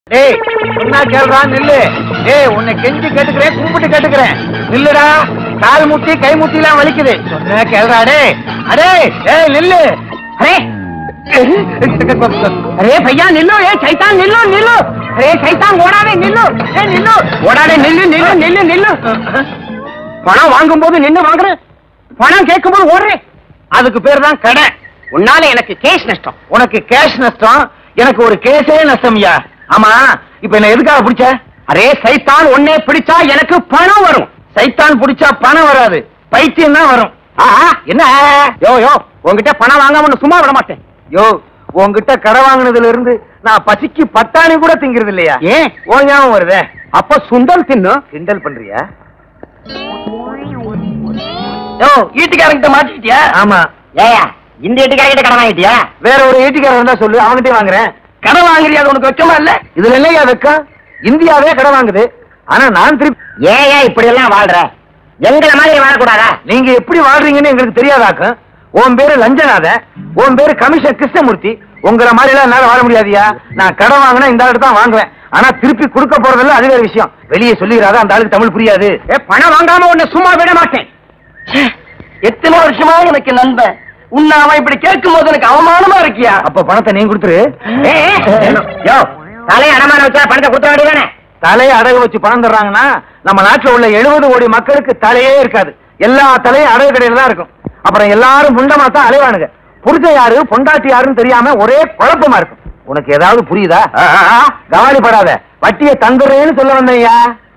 டேய் என்ன கேள்றா நில்லு டேய் உன்னை கெஞ்சி கேட்டுக்கிறேன் கும்பிட்டு கேட்டுக்கிறேன் நில்லுடா கால் முட்டி கை முட்டி எல்லாம் வலிக்குது சொன்ன கேள்றா டேய் அடே ஏய் நில்லு அரே अरे भैया निल्लो ये शैतान निल्लो निल्लो अरे शैतान ஓடாதே நில்லு ஏ நில்லு ஓடாதே நில்லு நில்லு நில்லு நில்லு பணம் வாங்கும்போது நின்னு வாங்குறேன் பணம் கேட்கும்போது ஓடுறேன் அதுக்கு பேர் தான் கடை உன்னால எனக்கு கேஷ் நஷ்டம் உனக்கு கேஷ் நஷ்டம் எனக்கு ஒரு கேஸே நஷ்டம்யா ஆமா இப்ப என்ன எதுக்காக பிடிச்ச அரே சைத்தான் உன்னே பிடிச்சா எனக்கு பணம் வரும் சைத்தான் பிடிச்சா பணம் வராது பைத்தியம் தான் வரும் ஆஹா, என்ன யோ யோ உன்கிட்ட பணம் வாங்காம உன்னை சும்மா விட மாட்டேன் யோ உன்கிட்ட கடை வாங்கினதுல இருந்து நான் பசிக்கு பட்டாணி கூட திங்கிறது இல்லையா ஏன் ஓ ஞாபகம் வருதே அப்ப சுண்டல் தின்னும் கிண்டல் பண்றியா யோ ஈட்டுக்காரங்கிட்ட மாட்டிக்கிட்டியா ஆமா ஏயா இந்த வீட்டுக்காரங்கிட்ட கடன் வாங்கிட்டியா வேற ஒரு ஈட்டுக்காரன் இருந்தா சொல்லு அவன்கிட்ட வாங்குறேன் கடை வாங்குறியா அது உனக்கு வெக்கமா இல்ல இதுல இல்லையா வெக்கம் இந்தியாவே கடை வாங்குது ஆனா நான் திருப்பி ஏயா இப்படி எல்லாம் வாழ்ற எங்களை மாதிரி வாழக்கூடாதா நீங்க எப்படி வாழ்றீங்கன்னு எங்களுக்கு தெரியாதாக்கும் உன் பேரு லஞ்சநாத உன் பேரு கமிஷன் கிருஷ்ணமூர்த்தி உங்களை மாதிரி எல்லாம் என்னால வாழ முடியாதியா நான் கடன் வாங்கினா இந்த ஆளுக்கு தான் வாங்குவேன் ஆனா திருப்பி கொடுக்க போறதில்ல அது வேற விஷயம் வெளியே சொல்லிடாத அந்த ஆளுக்கு தமிழ் புரியாது ஏ பணம் வாங்காம உன்னை சும்மா விட மாட்டேன் எத்தனை வருஷமா எனக்கு நண்பன் உன்னை அவன் இப்படி கேட்கும் போது எனக்கு அவமானமா இருக்கியா அப்ப பணத்தை நீ கொடுத்துரு யோ தலையை அடமான வச்சா பணத்தை கொடுத்த வேண்டியதானே தலையை அடகு வச்சு பணம் தர்றாங்கன்னா நம்ம நாட்டுல உள்ள எழுபது கோடி மக்களுக்கு தலையே இருக்காது எல்லா தலையும் அடகு கடையில தான் இருக்கும் அப்புறம் எல்லாரும் முண்டமா தான் அலைவானுங்க புருஷன் யாரு பொண்டாட்டி யாருன்னு தெரியாம ஒரே குழப்பமா இருக்கும் உனக்கு ஏதாவது புரியுதா கவலைப்படாத வட்டியை தந்துடுறேன்னு சொல்ல வந்தையா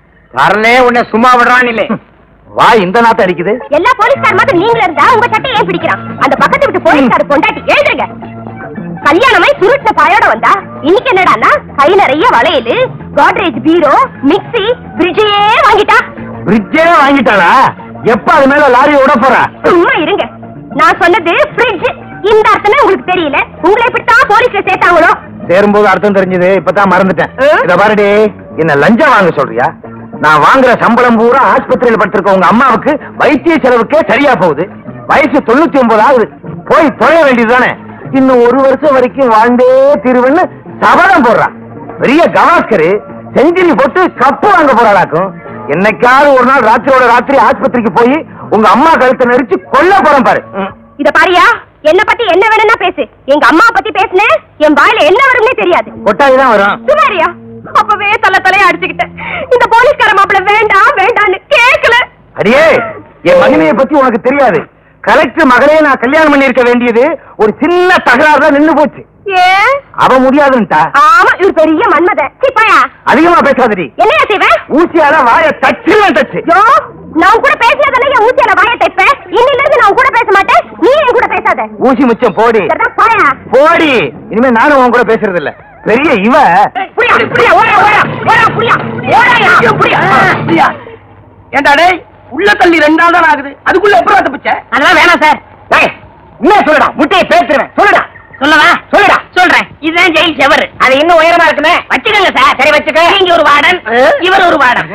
வரலே உன்னை சும்மா விடுறான் இல்லை வா இந்த நாத்த அடிக்குது எல்லா போலீஸ்கார் மாதிரி நீங்களும் இருந்தா உங்க சட்டை ஏன் பிடிக்கிறான் அந்த பக்கத்து விட்டு போலீஸ்கார் பொண்டாட்டி எழுதுங்க கல்யாணமாய் சுருட்ட பாயோட வந்தா இன்னைக்கு என்னடான்னா கை நிறைய வளையல் கோட்ரேஜ் பீரோ மிக்ஸி ஃப்ரிட்ஜையே வாங்கிட்டா பிரிட்ஜே வாங்கிட்டாளா எப்ப அது மேல லாரி விட போறா சும்மா இருங்க நான் சொன்னது ஃப்ரிட்ஜ் இந்த அர்த்தமே உங்களுக்கு தெரியல உங்களை இப்படித்தான் போலீஸ்ல சேர்த்தாங்களோ சேரும்போது அர்த்தம் தெரிஞ்சது இப்பதான் மறந்துட்டேன் ஆ? இத பாருடி என்ன லஞ்சம் வாங்க சொல்றியா நான் வாங்குற சம்பளம் பூரா ஆஸ்பத்திரியில படுத்திருக்க உங்க அம்மாவுக்கு வைத்திய செலவுக்கே சரியா போகுது வயசு தொண்ணூத்தி ஒன்பது ஆகுது போய் தொலைய வேண்டியதுதானே இன்னும் ஒரு வருஷம் வரைக்கும் வாழ்ந்தே தீருவேன்னு சபதம் போடுறான் பெரிய கவாஸ்கரு செஞ்சுரி போட்டு கப்பு வாங்க போறாளாக்கும் என்னைக்காவது ஒரு நாள் ராத்திரியோட ராத்திரி ஆஸ்பத்திரிக்கு போய் உங்க அம்மா கழுத்தை நெரிச்சு கொல்ல போறேன் பாரு ம். இத பாரியா என்ன பத்தி என்ன வேணும்னா பேசு எங்க அம்மா பத்தி பேசுனேன் என் வாயில என்ன வரும்னே தெரியாது கொட்டாய் தான் வரும் சுமாரியா அப்பவே தலை தலைய அடிச்சுக்கிட்டேன் இந்த போலீஸ்கார மாப்பிள வேண்டாம் வேண்டான்னு கேட்கல அடியே என் மகனைய பத்தி உனக்கு தெரியாது கலெக்டர் மகளையே நான் கல்யாணம் பண்ணி இருக்க வேண்டியது ஒரு சின்ன தகராறு தான் நின்னு போச்சு ஏன் அவ முடியாதுன்ட்டா ஆமா இவர் பெரிய மன்மத சிப்பாயா அதிகமா பேசாதடி என்னையா செய்வேன் ஊசியால வாய தச்சுலாம் தச்சு யோ நான் கூட பேசினதால என் ஊசியால வாய தைப்பேன் இன்னில இருந்து நான் உன் கூட பேச மாட்டேன் நீ என் கூட பேசாத ஊசி மிச்சம் போடி சரிதான் பாயா போடி இனிமே நானும் உன் கூட பேசுறது இல்ல பெரிய இவ புரியா புரியா ஓடா ஓடா ஓடா புரியா ஓடாயா புரியா ஏண்டா டேய் உள்ள தள்ளி ரெண்டாள் தான் ஆகுது அதுக்குள்ள எப்பறம் தப்பிச்ச அதெல்லாம் வேணாம் சார் டேய் என்ன சொல்லுடா முட்டையை பேசுறேன் சொல்லுடா சொல்லவா சொல்லுடா சொல்றேன் இதுதான் ஜெயில் செவர் அது இன்னும் உயரமா இருக்குமே வச்சுக்கோங்க சார் சரி வச்சுக்க நீங்க ஒரு வார்டன் இவர் ஒரு வார்டன்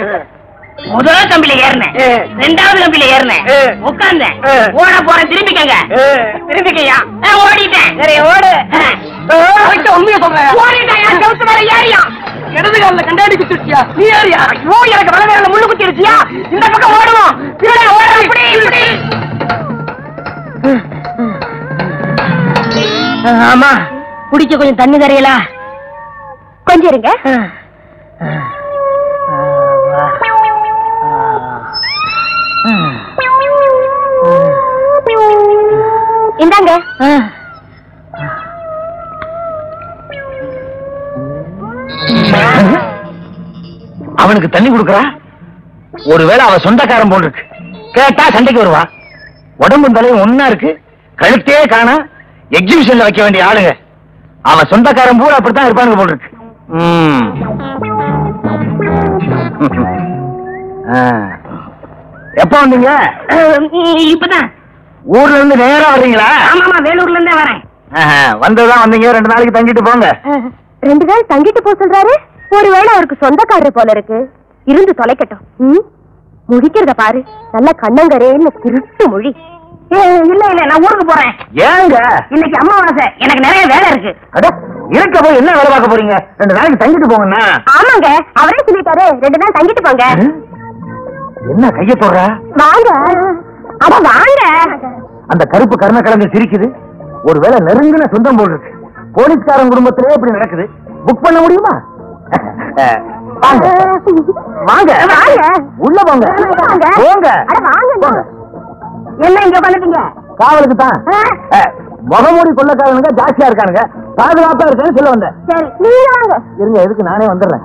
முதல் கம்பியில ஏறினேன் ஆ. ரெண்டாவது கம்பியில ஏறினேன் ஆ. உட்கார்ந்தேன் ஆ. ஓட போறேன் திரும்பிக்கங்க திரும்பிக்கையா ஓடிட்டேன் சரி ஓடு உண்மையை சொல்றேன் ஓடிட்டேன் செவுத்து மேல ஏறியா இடது காலில் கண்டாடி குத்துச்சியா நீ ஏறியா ஐயோ எனக்கு வலது மேல முள்ளு குத்தி இருக்கியா இந்த பக்கம் ஓடுவோம் திருட ஓட இப்படி இப்படி ஆமா குடிக்க கொஞ்சம் தண்ணி தரையலா கொஞ்சம் இருங்க இந்தாங்க அவனுக்கு தண்ணி கொடுக்கறா ஒருவேளை அவ சொந்தக்காரன் போல் இருக்கு கேட்டா சண்டைக்கு வருவா உடம்பும் தலையும் ஒன்னா இருக்கு கழுத்தே காணா எக்ஸிபிஷன்ல வைக்க வேண்டிய ஆளுங்க அவன் சொந்தக்காரன் பூரா அப்படித்தான் இருப்பானுங்க போல் இருக்கு ம். ஆ. எப்ப வந்தீங்க இப்பதான் ஊர்ல இருந்து நேரா வர்றீங்களா ஆமாமா வேலூர்ல இருந்தே வரேன் ஆஹா, வந்ததுதான் வந்தீங்க ரெண்டு நாளைக்கு தங்கிட்டு போங்க ரெண்டு நாள் தங்கிட்டு போக சொல்றாரு ஒருவேளை அவருக்கு சொந்தக்காரர் போல இருக்கு இருந்து தொலைக்கட்டும் ம்? முழிக்கிறத பாரு நல்ல கண்ணங்கரேன்னு திருட்டு மொழி இல்ல இல்ல நான் ஊருக்கு போறேன் ஏங்க இன்னைக்கு அமாவாசை எனக்கு நிறைய வேலை இருக்கு அட இருக்க போய் என்ன வேலை பார்க்க போறீங்க ரெண்டு நாளைக்கு தங்கிட்டு போங்கண்ணா ஆமாங்க அவரே சொல்லிட்டாரு ரெண்டு நாள் தங்கிட்டு போங்க என்ன கைய போடுற வாங்க அட வாங்க அந்த கருப்பு கருணை கலந்து சிரிக்குது ஒருவேளை நெருங்கின சொந்தம் போல் இருக்கு போலீஸ்காரன் குடும்பத்திலே இப்படி நடக்குது புக் பண்ண முடியுமா அஹ், வாங்க வாங்க வாங்க. உள்ள போங்க வாங்க. போங்க அட வாங்க. போங்க. என்ன இங்க வந்துட்டீங்க காவலுக்கு தான் முகமூடி கொள்ளக்காரனுங்க ஜாஸ்தியா இருக்கானுங்க பாதுகாப்பா இருக்கேன்னு சொல்ல வந்தேன் சரி நீங்க வாங்க இருங்க எதுக்கு நானே வந்துடுறேன்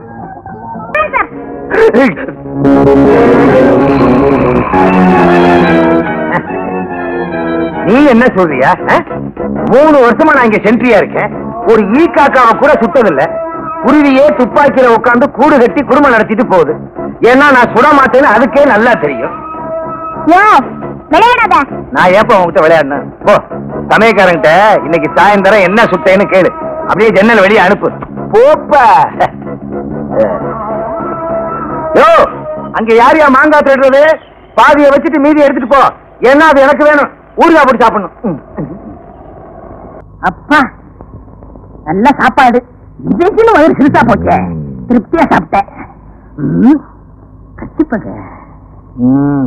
நீ என்ன சொல்றியா அஹ்? மூணு வருஷமா நான் இங்க சென்ட்ரியா இருக்கேன் ஒரு ஈ காக்காவை கூட சுட்டதில்ல குருவியே துப்பாக்கியில உட்கார்ந்து கூடு கட்டி குடும்பம் நடத்திட்டு போகுது ஏன்னா நான் சுட மாட்டேன்னு அதுக்கே நல்லா தெரியும் யோ விளையாடாத நான் ஏப்ப உங்ககிட்ட விளையாடினேன் போ சமயக்காரங்கிட்ட இன்னைக்கு சாயந்தரம் என்ன சுட்டேன்னு கேளு அப்படியே ஜன்னல் வெளியே அனுப்பு போப்பா யோ அங்க யார் யா மாங்காய் தேடுறது பாதியை வச்சுட்டு மீதி எடுத்துட்டு போ ஏன்னா அது எனக்கு வேணும் ஊறுகாய் போட்டு சாப்பிடணும் ம். அப்பா நல்ல சாப்பாடு இதுக்குன்னு வயிறு சிறுசா போச்சே திருப்தியா சாப்பிட்டேன் ம், கச்சிப்பங்க ம்.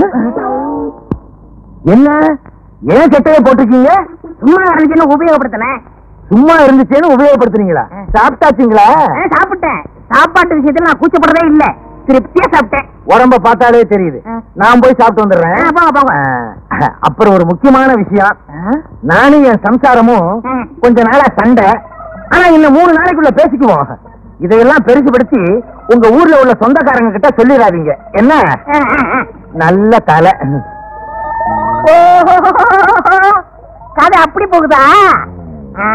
என்ன ஏன் சட்டையை போட்டிருக்கீங்க சும்மா இருந்துச்சுன்னு உபயோகப்படுத்தினேன் சும்மா இருந்துச்சேன்னு உபயோகப்படுத்துறீங்களா சாப்பிட்டாச்சுங்களா ஆ, சாப்பிட்டேன் சாப்பாட்டு விஷயத்துல நான் கூச்சப்படுறதே இல்ல திருப்தியா சாப்பிட்டேன் உடம்ப பார்த்தாலே தெரியுது ஆ. நான் போய் சாப்பிட்டு வந்துடுறேன் ஆ, போங்க போங்க ஆ, அப்புறம் ஒரு முக்கியமான விஷயம் நானும் என் சம்சாரமும் ம். கொஞ்ச நாளா சண்டை ஆனா இன்னும் மூணு நாளைக்குள்ள பேசிக்குவோம் இதையெல்லாம் பெருசுபடுத்தி உங்க ஊர்ல உள்ள சொந்தக்காரங்க கிட்ட சொல்லிடாதீங்க என்ன ஆ, ஆ, ஆ. நல்ல தலை ஓஹோ, கதை அப்படி போகுதா ஆ.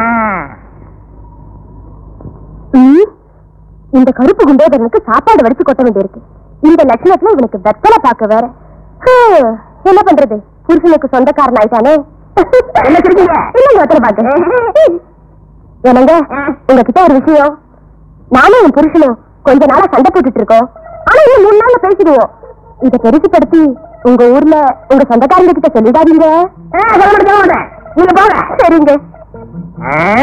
ம், இந்த கருப்பு குண்டேதனுக்கு சாப்பாடு வடிச்சு கொட்ட வேண்டியிருக்கு இந்த லட்சணத்துல இவனுக்கு வெத்தலை பார்க்க வேற ஹம், என்ன பண்றது புருஷனுக்கு சொந்தக்காரன் ஆயிட்டானே என்ன சிரிக்கீங்க? இல்லைங்க வெத்தலை பாக்கு என்னங்க உங்ககிட்ட ஒரு விஷயம் நானும் என் புருஷனும் கொஞ்ச நாளா சண்டை போட்டுட்டு இருக்கோம் ஆனா இன்னும் மூணு நாள்ல பேசிடுவோம் இத பெருசுப்படுத்தி உங்க ஊர்ல உங்க சொந்தக்காரங்க கிட்ட சொல்லிடாதீங்க ஆ, சொல்ல மாட்டேன், சொல்ல மாட்டேன். நீங்க போங்க சரிங்க ஆ?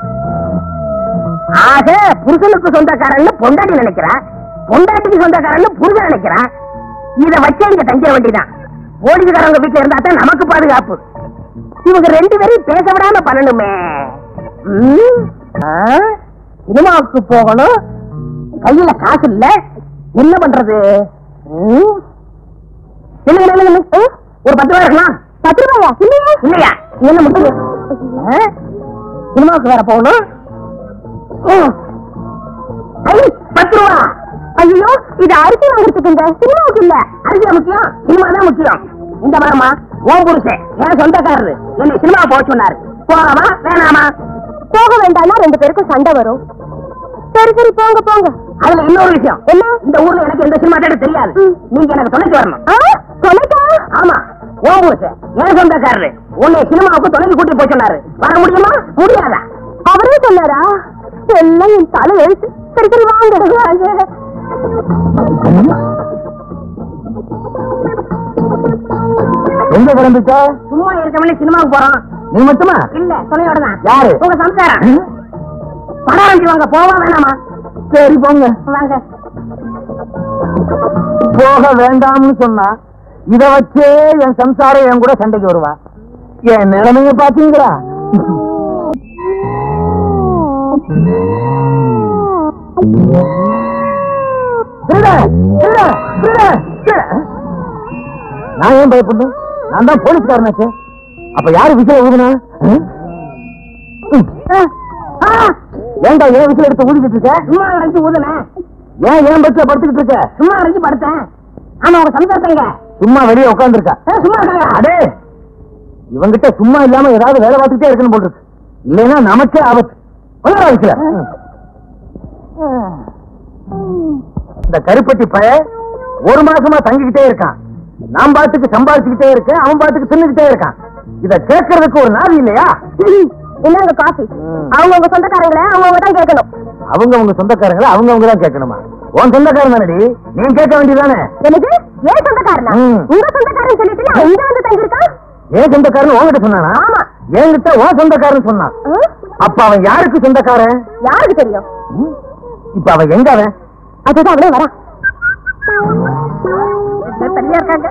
ஆக புருஷனுக்கு சொந்தக்காரன்னு பொண்டாட்டி நினைக்கிறான் பொண்டாட்டிக்கு சொந்தக்காரன்னு புருஷன் நினைக்கிறான் இத வச்சே இங்க தங்கிட வேண்டியதான் போலீஸ்காரங்க வீட்டுல இருந்தா தான் நமக்கு பாதுகாப்பு இவங்க ரெண்டு பேரும் பேச விடாம பண்ணணுமே ம்? ஆ? சினிமாவுக்கு போகணும் கையில காசு இல்ல என்ன பண்றது ம்? நில்லுங்க, நில்லுங்க, நில்லுங்க. ம்? ஒரு பத்து ரூபாய் இருக்கலாம் பத்து ரூபாயா இல்லையா இல்லையா என்ன முட்டுங்க ஆ? சினிமாவுக்கு வேற போகணும் ம். ஐ, பத்து ரூபா ஐயோ இது அரிசி வாங்குறதுக்குங்க சினிமாவுக்கு இல்ல அரிசியா முக்கியம் சினிமா தான் முக்கியம் இந்த வரமா ஓம் புருஷன் என் சொந்தக்காரரு என்னை சினிமா போக சொன்னாரு போகவா வேணாமா போக வேண்டாம்னா ரெண்டு பேருக்கும் சண்டை வரும் சரி சரி போங்க போங்க அதுல இன்னொரு விஷயம் என்ன இந்த ஊர்ல எனக்கு எந்த சினிமா தேட்டர் தெரியாது ம். நீங்க எனக்கு துணைக்கு வரணும் ஆ, சொன்னதா? ஆமா ஓம் புருஷன் என் சொந்தக்காரரு உன்னை சினிமாவுக்கு துணைக்கு கூட்டி போய் சொன்னாரு வர முடியுமா முடியாதா அவரே சொன்னாரா எல்லாம் என் தலை எழுத்து சரி சரி வாங்க வாங்க. எங்க கிளம்பிச்ச சும்மா இருக்கவனே சினிமாவுக்கு போறோம் நீ மட்டுமா இல்ல துணையோட தான் யாரு? உங்க சம்சாரம் படம் வாங்கி வாங்க போவா வேணாமா சரி போங்க வாங்க போக வேண்டாம்னு சொன்னா இத வச்சே என் சம்சாரம் என் கூட சண்டைக்கு வருவா என் நிலைமைய பாத்தீங்களா திருட, திருட, திருட, திருட. நான் ஏன் பயப்படணும் நான் தான் போலீஸ்காரனாச்சே அப்ப யாரு விசில ஊதுனா ம்? ம். ஆ! ஏன்டா ஏன் விசில் எடுத்து ஊதிக்கிட்டு இருக்க சும்மா அடைஞ்சு ஊதுனேன் ஏன் ஏன் பட்ச படுத்துக்கிட்டு இருக்க சும்மா அடைஞ்சு படுத்தேன் ஆமா உங்க சம்சாரத்தைங்க சும்மா வெளியே உட்காந்துருக்கா சும்மா இருக்காங்க அடே இவங்கிட்ட சும்மா இல்லாம ஏதாவது வேலை பார்த்துட்டே இருக்கணும் போல் இருக்கு இல்லைன்னா நமக்கே ஆபத்து கொள்ள வைக்கல இந்த கருப்பட்டி பய ஒரு மாசமா தங்கிக்கிட்டே இருக்கான் நான் பாட்டுக்கு சம்பாதிச்சுக்கிட்டே இருக்கேன் அவன் பாட்டுக்கு தின்னுக்கிட்டே இருக்கான் இத கேட்கறதுக்கு ஒரு நாதி இல்லையா என்னங்க காஃபி ம். அவங்க உங்க சொந்தக்காரங்கள அவங்க தான் கேட்கணும் அவங்க அவங்க சொந்தக்காரங்களை அவங்க அவங்க தான் கேட்கணுமா உன் சொந்தக்காரன் தானடி நீ கேட்க வேண்டியதானே எனக்கு ஏன் சொந்தக்காரனா ம். உங்க சொந்தக்காரன் சொல்லிட்டு அவன் இங்க வந்து தங்கியிருக்கான் ஏன் சொந்தக்காரன் உன்கிட்ட சொன்னானா ஆமா. என்கிட்ட உன் சொந்தக்காரன் சொன்னான் ம்? அப்ப அவன் யாருக்கு சொந்தக்காரன் யாருக்கு தெரியும் ம்? இப்ப அவன் எங்க அவன் அதுதான் அவளே வரா தனியா இருக்காங்க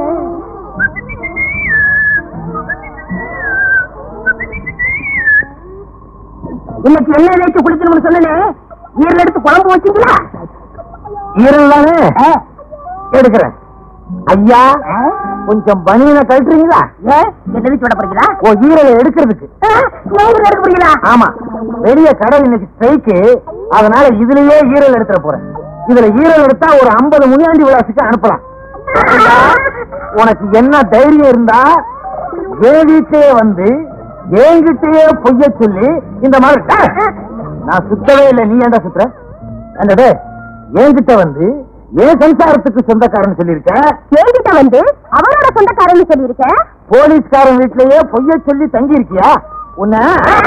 இன்னைக்கு எண்ணெய் தேய்ச்சி குளிக்கணும்னு சொன்னனே ஈரல் எடுத்து குழம்பு வச்சீங்களா ஈரல் தானே எடுக்கிறேன் ஐயா கொஞ்சம் பனியனை கழட்டுறீங்களா ஏன் என்ன சொல்ல போறீங்களா ஓ ஈரலை எடுக்கிறதுக்கு ஈரல் எடுக்க போறீங்களா ஆமா பெரிய கடல் இன்னைக்கு ஸ்ட்ரைக்கு அதனால இதுலயே ஈரல் எடுத்துட போறேன் இதுல ஈரல் எடுத்தா ஒரு 50 முனியாண்டி விளாசுக்கு அனுப்பலாம் உனக்கு என்ன தைரியம் இருந்தா என் வீட்டையே வந்து என்கிட்டயே பொய்ய சொல்லி இந்த மாதிரி டேய், நான் சுத்தவே இல்லை நீ ஏன்டா சுத்துற அந்த டேய், என்கிட்ட வந்து என் சம்சாரத்துக்கு சொந்தக்காரன் சொல்லியிருக்க என்கிட்ட வந்து அவனோட சொந்தக்காரன்னு சொல்லியிருக்கேன் போலீஸ்காரன் வீட்லயே பொய்ய சொல்லி தங்கி இருக்கியா உன்ன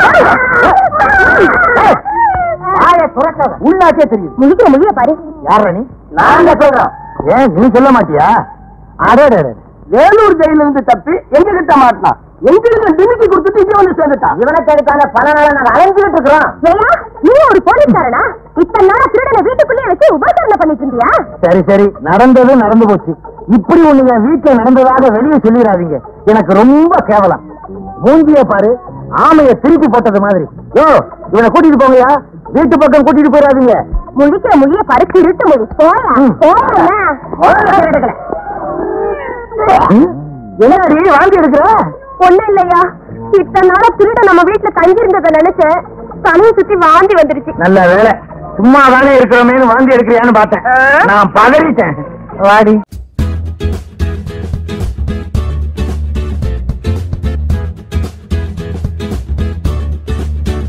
வாய துறக்காத உள்ளாக்கே தெரியும் முழிக்கிற மொழிய பாரு யார நீ நாங்க சொல்றோம் ஏன் நீ சொல்ல மாட்டியா அடே வேலூர் ஜெயில இருந்து தப்பி எங்க கிட்ட மாட்டான் எங்களுக்கு டிமிக்கி கொடுத்துட்டு இங்க வந்து சேர்ந்துட்டான் இவனை தேடித்தாங்க பல நாளா நாங்க அலைஞ்சுக்கிட்டு இருக்கிறோம் ஏயா நீ ஒரு போலீஸ்காரனா இத்தனை நாளா திருடனை வீட்டுக்குள்ளேயே வச்சு உபகரணம் பண்ணிட்டு இருந்தியா சரி சரி நடந்தது நடந்து போச்சு இப்படி ஒண்ணு என் வீட்டுல நடந்ததாக வெளியே சொல்லிடாதீங்க எனக்கு ரொம்ப கேவலம் மூஞ்சிய பாரு ஆமைய திருப்பி போட்டது மாதிரி யோ இவனை கூட்டிட்டு போங்கயா வீட்டு பக்கம் கூட்டிட்டு போயிடாதீங்க முழிக்கிற மொழிய பாரு திருட்டு மொழி போயா ம். போயா ம்? என்னடி வாந்தி எடுக்கிற ஒண்ணு இல்லையா இத்தனை நாளா திருட நம்ம வீட்டுல தங்கி இருந்ததை நினைச்சேன் தலையை சுத்தி வாந்தி வந்துருச்சு நல்ல வேலை சும்மா தானே இருக்கிறோமேனு வாந்தி எடுக்கிறியான்னு பார்த்தேன் நான் பதறிட்டேன் வாடி